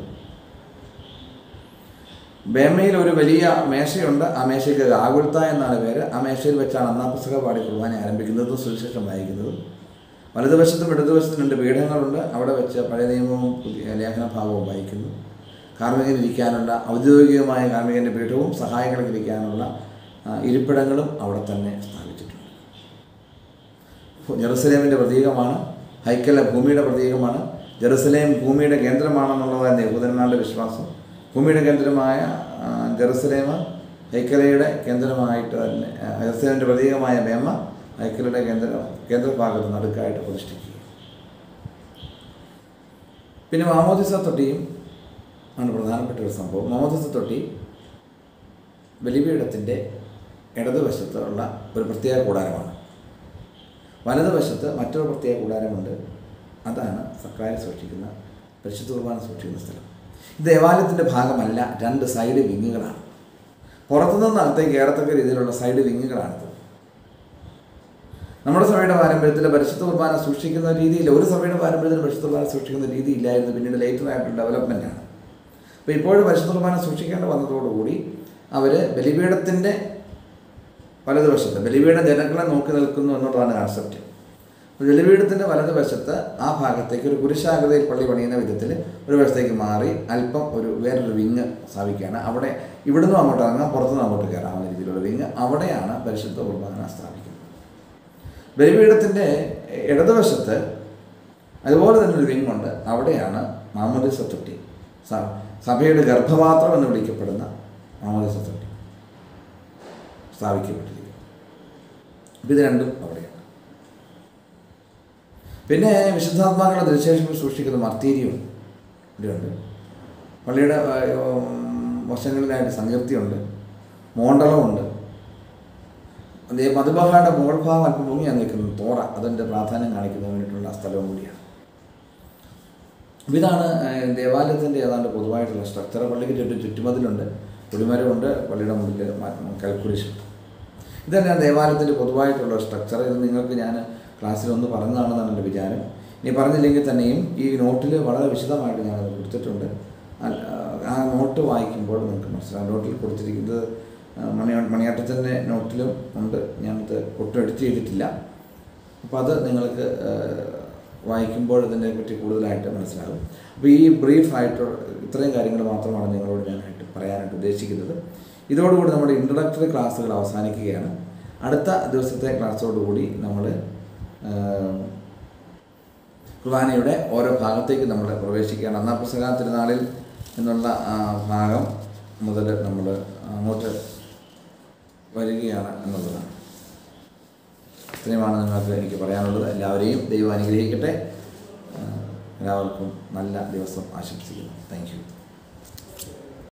ബേമയിൽ ഒരു വലിയ മേശയുണ്ട് ആ മേശയ്ക്ക് ഗാഗുൽത്ത എന്നാണ് പേര് ആ മേശയിൽ വെച്ചാണ് അന്നാ പുസ്തക പാടി കുർബാന ആരംഭിക്കുന്നതും സുവിശേഷം വായിക്കുന്നതും വലതുവശത്തും ഇടതുവശത്തും രണ്ട് പീഠങ്ങളുണ്ട് അവിടെ വെച്ച് പഴയ നിയമവും പുതിയ ലേഖനഭാഗവും വായിക്കുന്നു കാർമ്മികന് ഇരിക്കാനുള്ള ഔദ്യോഗികമായ കാർമ്മികൻ്റെ പീഠവും സഹായികൾക്ക് ഇരിക്കാനുള്ള ആ, ഇരിപ്പിടങ്ങളും അവിടെ തന്നെ സ്ഥാപിച്ചിട്ടുണ്ട് ജെറുസലേമിൻ്റെ പ്രതീകമാണ് ഹൈക്കല ഭൂമിയുടെ പ്രതീകമാണ് ജെറുസലേം ഭൂമിയുടെ കേന്ദ്രമാണെന്നുള്ളതായിരുന്നു യഹൂദന്മാരുടെ വിശ്വാസം ഭൂമിയുടെ കേന്ദ്രമായ ആ, ജെറുസലേം ഹൈക്കലയുടെ കേന്ദ്രമായിട്ട് തന്നെ ആ, ജെറുസലേമിൻ്റെ പ്രതീകമായ ബേമ ഹൈക്കലയുടെ കേന്ദ്ര കേന്ദ്രഭാഗത്ത് നടുക്കായിട്ട് പ്രതിഷ്ഠിക്കുക പിന്നെ മാമോദിസ തൊട്ടിയും ആണ് പ്രധാനപ്പെട്ട ഒരു സംഭവം മാമോദിസ തൊട്ടി ബലിപീഠത്തിൻ്റെ ഇടതുവശത്ത് ഉള്ള ഒരു പ്രത്യേക കൂടാരമാണ് വലതുവശത്ത് മറ്റൊരു പ്രത്യേക കൂടാരമുണ്ട് അതാണ് സക്കാരി സൂക്ഷിക്കുന്ന പരിശുദ്ധ കുർബാന സൂക്ഷിക്കുന്ന സ്ഥലം ഇത് ദേവാലയത്തിൻ്റെ ഭാഗമല്ല രണ്ട് സൈഡ് വിങ്ങുകളാണ് പുറത്തുനിന്ന് അകത്തേക്ക് കയറത്തക്ക രീതിയിലുള്ള സൈഡ് വിങ്ങുകളാണിത് നമ്മുടെ സഭയുടെ പാരമ്പര്യത്തിൽ പരിശുദ്ധ കുർബാന സൂക്ഷിക്കുന്ന രീതിയിൽ ഒരു സഭയുടെ പാരമ്പര്യത്തിൽ പരിശുദ്ധ കുർബാന സൂക്ഷിക്കുന്ന രീതി ഇല്ലായിരുന്നു പിന്നീട് ലേറ്റർ ആയിട്ടുള്ള ഡെവലപ്മെൻ്റ് ആണ് അപ്പോൾ ഇപ്പോഴും പരിശുദ്ധ കുർബാന സൂക്ഷിക്കേണ്ട വന്നതോടുകൂടി അവർ ബലിപീഠത്തിൻ്റെ വലതുവശത്ത് ബലിപീഠം ജനങ്ങളെ നോക്കി നിൽക്കുന്നു എന്നുള്ളതാണ് കൺസെപ്റ്റ് ബലിപീഠത്തിൻ്റെ വലതുവശത്ത് ആ ഭാഗത്തേക്ക് ഒരു കുരിശാകൃതിയിൽ പള്ളി പണിയുന്ന വിധത്തിൽ ഒരു വശത്തേക്ക് മാറി അല്പം ഒരു വേറൊരു വിങ് സ്ഥാപിക്കുകയാണ് അവിടെ ഇവിടുന്ന് അങ്ങോട്ട് ഇറങ്ങാം പുറത്തുനിന്ന് അങ്ങോട്ട് കയറാവുന്ന രീതിയിലുള്ള വിങ് അവിടെയാണ് പരിശുദ്ധ കുർബാന സ്ഥാപിക്കുന്നത് ബലിപീഠത്തിൻ്റെ ഇടതുവശത്ത് അതുപോലെ തന്നെ ഒരു വിങ് ഉണ്ട് അവിടെയാണ് മാമോദിസ തൊട്ടി സ- സഭയുടെ ഗർഭപാത്രം എന്ന് വിളിക്കപ്പെടുന്ന മാമോദിസ തൊട്ടി സ്ഥാപിക്കപ്പെട്ടിരിക്കുന്നത് അപ്പോൾ ഇത് രണ്ടും അവിടെയാണ് പിന്നെ വിശുദ്ധാത്മാക്കളുടെ ദൃശേഷങ്ങൾ സൂക്ഷിക്കുന്ന മർത്തീരിയും ഇവിടെയുണ്ട് പള്ളിയുടെ ആ, ഉം, വശങ്ങളിലായിട്ട് സങ്കീർത്തിയുണ്ട് മോണ്ടളമുണ്ട് അതേ മധുബഹയുടെ മുകൾ ഭാഗം അല്പം പൊങ്ങിയാണ് നിൽക്കുന്നത് തോറ അതിൻ്റെ പ്രാധാന്യം കാണിക്കുന്നതിന് വേണ്ടിയിട്ടുള്ള സ്ഥലവും കൂടിയാണ് അപ്പോൾ ഇതാണ് ഏഹ്, ദേവാലയത്തിൻ്റെ ഏതാണ്ട് പൊതുവായിട്ടുള്ള സ്ട്രക്ചർ പള്ളിക്ക് ചുറ്റും ചുറ്റുമതിലുണ്ട് കൊടിമരമുണ്ട് പള്ളിയുടെ മുമ്പിൽ കൽക്കുരിശുണ്ട് ഇതന്നെയാണ് ദേവാലയത്തിൻ്റെ പൊതുവായിട്ടുള്ള സ്ട്രക്ചർ ഇത് നിങ്ങൾക്ക് ഞാൻ ക്ലാസ്സിൽ ഒന്ന് പറഞ്ഞതാണെന്നാണ് എൻ്റെ വിചാരം ഇനി പറഞ്ഞില്ലെങ്കിൽ തന്നെയും ഈ നോട്ടിൽ വളരെ വിശദമായിട്ട് ഞാനത് കൊടുത്തിട്ടുണ്ട് അല്ല, ആ നോട്ട് വായിക്കുമ്പോൾ നിങ്ങൾക്ക് മനസ്സിലാവും നോട്ടിൽ കൊടുത്തിരിക്കുന്നത് ആ, മണി മണിയാട്ടത്തിൻ്റെ നോട്ടിലും ഉണ്ട് ഞാനത് ഒട്ടും എഡിറ്റ് ചെയ്തിട്ടില്ല അപ്പോൾ അത് നിങ്ങൾക്ക് ആ, വായിക്കുമ്പോൾ ഇതിനെ പറ്റി കൂടുതലായിട്ട് മനസ്സിലാകും അപ്പോൾ ഈ ബ്രീഫായിട്ട് ഇത്രയും കാര്യങ്ങൾ മാത്രമാണ് നിങ്ങളോട് ഞാനായിട്ട് പറയാനായിട്ട് ഉദ്ദേശിക്കുന്നത് ഇതോടുകൂടി നമ്മുടെ ഇൻട്രഡക്ടറി ക്ലാസ്സുകൾ അവസാനിക്കുകയാണ് അടുത്ത ദിവസത്തെ ക്ലാസ്സോടുകൂടി നമ്മൾ കുർബാനയുടെ ഓരോ ഭാഗത്തേക്ക് നമ്മൾ പ്രവേശിക്കുകയാണ് അന്നാ പുസ്തക തിരുനാളിൽ എന്നുള്ള ആ, ഭാഗം മുതൽ നമ്മൾ അങ്ങോട്ട് വരികയാണ് എന്നുള്ളതാണ് ഇത്രയുമാണ് നിങ്ങൾക്ക് എനിക്ക് പറയാനുള്ളത് എല്ലാവരെയും ദൈവം അനുഗ്രഹിക്കട്ടെ ആ, എല്ലാവർക്കും നല്ല ദിവസം ആശംസിക്കുന്നു താങ്ക് യു